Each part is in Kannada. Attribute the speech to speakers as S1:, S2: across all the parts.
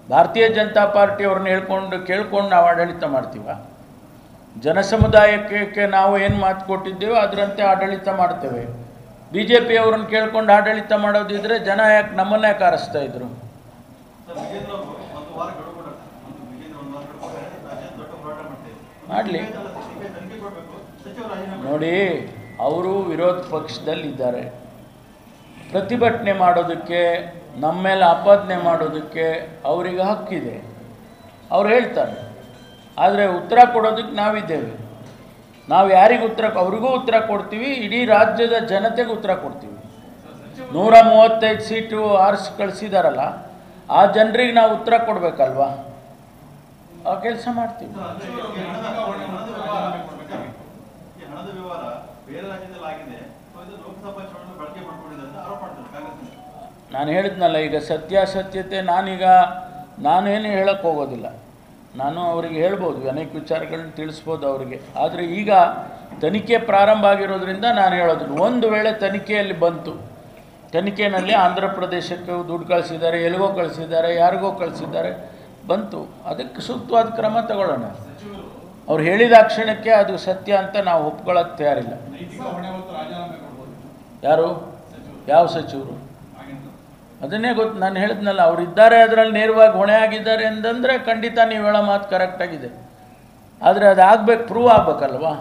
S1: ಭಾರತೀಯ ಜನತಾ ಪಾರ್ಟಿಯವ್ರನ್ನ ಹೇಳ್ಕೊಂಡು ಕೇಳ್ಕೊಂಡು ನಾವು ಆಡಳಿತ ಮಾಡ್ತೀವ ಜನಸಮುದಾಯಕ್ಕೆ ಕ್ಕೆ ನಾವು ಏನು ಮಾತು ಕೊಟ್ಟಿದ್ದೇವೋ ಅದರಂತೆ ಆಡಳಿತ ಮಾಡ್ತೇವೆ ಬಿ ಜೆ ಪಿಯವ್ರನ್ನ ಕೇಳ್ಕೊಂಡು ಆಡಳಿತ ಮಾಡೋದಿದ್ರೆ ಜನ ಯಾಕೆ ನಮ್ಮನ್ನ ಯಾಕೆ ಆರಿಸ್ತಾ ಇದ್ರು
S2: ಸರ್ ವಿಜೇಂದ್ರ ಅವರು ಒಂದು ವಾರ ಗಡುವು ಕೊಟ್ಟಾರೆ ಒಂದು ವಿಜೇಂದ್ರ ಒಂದು ವಾರ ಗಡುವು ಕೊಟ್ಟರೆ ರಾಜ್ಯ ದೊಡ್ಡ ಹೋರಾಟ ಮಾಡ್ತೇವೆ
S1: ಮಾಡಲಿ
S2: ಸಿಬಿಐ ತನಿಖೆ ಕೊಡಬೇಕು ಸಚಿವ ರಾಜೀನಾಮೆ
S1: ನೋಡಿ ಅವರು ವಿರೋಧ ಪಕ್ಷದಲ್ಲಿದ್ದಾರೆ ಪ್ರತಿಭಟನೆ ಮಾಡೋದಕ್ಕೆ ನಮ್ಮ ಮೇಲೆ ಆಪಾದನೆ ಮಾಡೋದಕ್ಕೆ ಅವರಿಗೆ ಹಕ್ಕಿದೆ ಅವ್ರು ಹೇಳ್ತಾರೆ ಆದರೆ ಉತ್ತರ ಕೊಡೋದಕ್ಕೆ ನಾವಿದ್ದೇವೆ ನಾವು ಯಾರಿಗೆ ಉತ್ತರ ಅವ್ರಿಗೂ ಉತ್ತರ ಕೊಡ್ತೀವಿ ಇಡೀ ರಾಜ್ಯದ ಜನತೆಗೆ ಉತ್ತರ ಕೊಡ್ತೀವಿ ನೂರ ಮೂವತ್ತೈದು ಸೀಟು ಆರಿಸಿ ಕಳಿಸಿದಾರಲ್ಲ ಆ ಜನರಿಗೆ ನಾವು ಉತ್ತರ ಕೊಡಬೇಕಲ್ವಾ ಆ ಕೆಲಸ ಮಾಡ್ತೀವಿ
S2: ಸಚಿವರಿಗೆ ಹಣದ ಹಣದ ವ್ಯವಹಾರ ಈ ಹಣದ ವ್ಯವಹಾರ ಬೇರೆ ರಾಜ್ಯದಲ್ಲಿ ಆಗಿದೆ ಸೊ ಇದು ಲೋಕಸಭಾ ಚುನಾವಣೆ ಬಳಕೆ ಮಾಡ್ಕೊಂಡಿದೆ ಅಂತ ಆರೋಪ ಮಾಡ್ತಾರೆ ಕಾಂಗ್ರೆಸ್
S1: ನಾನು ಹೇಳಿದ್ನಲ್ಲ ಈಗ ಸತ್ಯಾಸತ್ಯತೆ ನಾನೀಗ ನಾನೇನು ಹೇಳಕ್ಕೆ ಹೋಗೋದಿಲ್ಲ ನಾನು ಅವರಿಗೆ ಹೇಳ್ಬೋದು ಅನೇಕ ವಿಚಾರಗಳನ್ನ ತಿಳಿಸ್ಬೋದು ಅವರಿಗೆ ಆದರೆ ಈಗ ತನಿಖೆ ಪ್ರಾರಂಭ ಆಗಿರೋದ್ರಿಂದ ನಾನು ಹೇಳೋದಿಲ್ಲ ಒಂದು ವೇಳೆ ತನಿಖೆಯಲ್ಲಿ ಬಂತು ತನಿಖೆಯಲ್ಲಿ ಆಂಧ್ರ ಪ್ರದೇಶಕ್ಕೆ ದುಡ್ಡು ಕಳಿಸಿದ್ದಾರೆ ಎಲ್ಲಿಗೋ ಕಳಿಸಿದ್ದಾರೆ ಯಾರಿಗೋ ಕಳಿಸಿದ್ದಾರೆ ಬಂತು ಅದಕ್ಕೆ ಸೂಕ್ತವಾದ ಕ್ರಮ ತಗೊಳ್ಳೋಣ ಅವ್ರು ಹೇಳಿದ ಕ್ಷಣಕ್ಕೆ ಅದು ಸತ್ಯ ಅಂತ ನಾವು ಒಪ್ಕೊಳ್ಳೋಕೆ ತಯಾರಿಲ್ಲ ಯಾರು ಯಾವ ಸಚಿವರು ಅದನ್ನೇ ಗೊತ್ತು ನಾನು ಹೇಳಿದ್ನಲ್ಲ ಅವ್ರು ಇದ್ದಾರೆ ಅದರಲ್ಲಿ ನೇರವಾಗಿ ಹೊಣೆ ಆಗಿದ್ದಾರೆ ಅಂತಂದರೆ ಖಂಡಿತ ನೀವು ಹೇಳೋ ಮಾತು ಕರೆಕ್ಟಾಗಿದೆ ಆದರೆ ಅದು ಆಗ್ಬೇಕು ಪ್ರೂವ್ ಆಗ್ಬೇಕಲ್ವಾ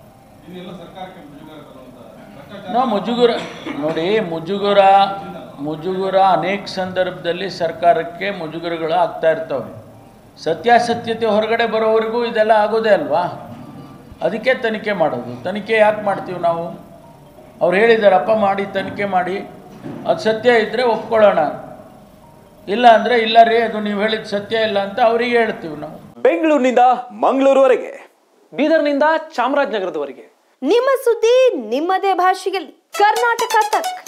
S1: ನೋ ಮುಜುಗುರ ನೋಡಿ ಮುಜುಗುರ ಮುಜುಗುರ ಅನೇಕ ಸಂದರ್ಭದಲ್ಲಿ ಸರ್ಕಾರಕ್ಕೆ ಮುಜುಗುರಗಳು ಆಗ್ತಾ ಇರ್ತವೆ ಸತ್ಯಾಸತ್ಯತೆ ಹೊರಗಡೆ ಬರೋವರೆಗೂ ಇದೆಲ್ಲ ಆಗೋದೇ ಅಲ್ವಾ ಅದಕ್ಕೆ ತನಿಖೆ ಮಾಡೋದು ತನಿಖೆ ಯಾಕೆ ಮಾಡ್ತೀವಿ ನಾವು ಅವ್ರು ಹೇಳಿದಾರಪ್ಪ ಮಾಡಿ ತನಿಖೆ ಮಾಡಿ ಅದು ಸತ್ಯ ಇದ್ದರೆ ಒಪ್ಕೊಳ್ಳೋಣ ಇಲ್ಲ ಅಂದರೆ ಇಲ್ಲ ರೀ ಅದು ನೀವು ಹೇಳಿದ ಸತ್ಯ ಇಲ್ಲ ಅಂತ ಅವರಿಗೆ ಹೇಳ್ತೀವಿ ನಾವು
S3: ಬೆಂಗಳೂರಿನಿಂದ ಮಂಗಳೂರುವರೆಗೆ
S4: ಬೀದರ್ನಿಂದ ಚಾಮರಾಜನಗರದವರೆಗೆ
S5: ನಿಮ್ಮ ಸುದ್ದಿ ನಿಮ್ಮದೇ ಭಾಷೆಯಲ್ಲಿ ಕರ್ನಾಟಕ ತಕ್